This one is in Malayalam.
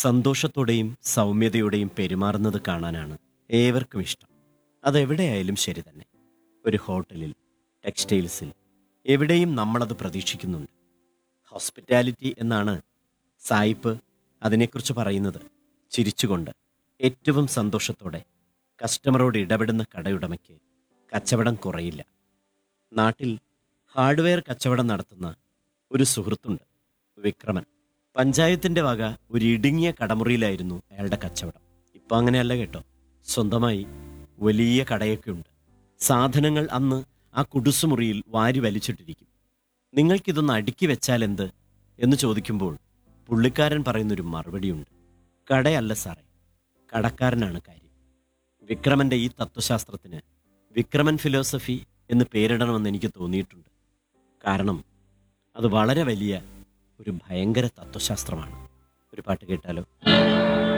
സന്തോഷത്തോടെയും സൗമ്യതയോടെയും പെരുമാറുന്നത് കാണാനാണ് ഏവർക്കും ഇഷ്ടം അതെവിടെയായാലും ശരി തന്നെ ഒരു ഹോട്ടലിൽ ടെക്സ്റ്റൈൽസിൽ എവിടെയും നമ്മളത് പ്രതീക്ഷിക്കുന്നുണ്ട് ഹോസ്പിറ്റാലിറ്റി എന്നാണ് സായിപ്പ് അതിനെക്കുറിച്ച് പറയുന്നത് ചിരിച്ചുകൊണ്ട് ഏറ്റവും സന്തോഷത്തോടെ കസ്റ്റമറോട് ഇടപെടുന്ന കടയുടമയ്ക്ക് കച്ചവടം കുറയില്ല നാട്ടിൽ ഹാർഡ്വെയർ കച്ചവടം നടത്തുന്ന ഒരു സുഹൃത്തുണ്ട് വിക്രമൻ പഞ്ചായത്തിന്റെ വക ഒരു ഇടുങ്ങിയ കടമുറിയിലായിരുന്നു അയാളുടെ കച്ചവടം ഇപ്പൊ അങ്ങനെയല്ല കേട്ടോ സ്വന്തമായി വലിയ കടയൊക്കെ ഉണ്ട് സാധനങ്ങൾ അന്ന് ആ കുടുസുമുറിയിൽ വാരി വലിച്ചിട്ടിരിക്കും നിങ്ങൾക്കിതൊന്ന് അടുക്കി വെച്ചാൽ എന്ത് എന്ന് ചോദിക്കുമ്പോൾ പുള്ളിക്കാരൻ പറയുന്നൊരു മറുപടിയുണ്ട് കടയല്ല സാറേ കടക്കാരനാണ് കാര്യം വിക്രമന്റെ ഈ തത്വശാസ്ത്രത്തിന് വിക്രമൻ ഫിലോസഫി എന്ന് പേരിടണമെന്ന് എനിക്ക് തോന്നിയിട്ടുണ്ട് കാരണം അത് വളരെ വലിയ ഒരു ഭയങ്കര തത്വശാസ്ത്രമാണ് ഒരു പാട്ട് കേട്ടാലോ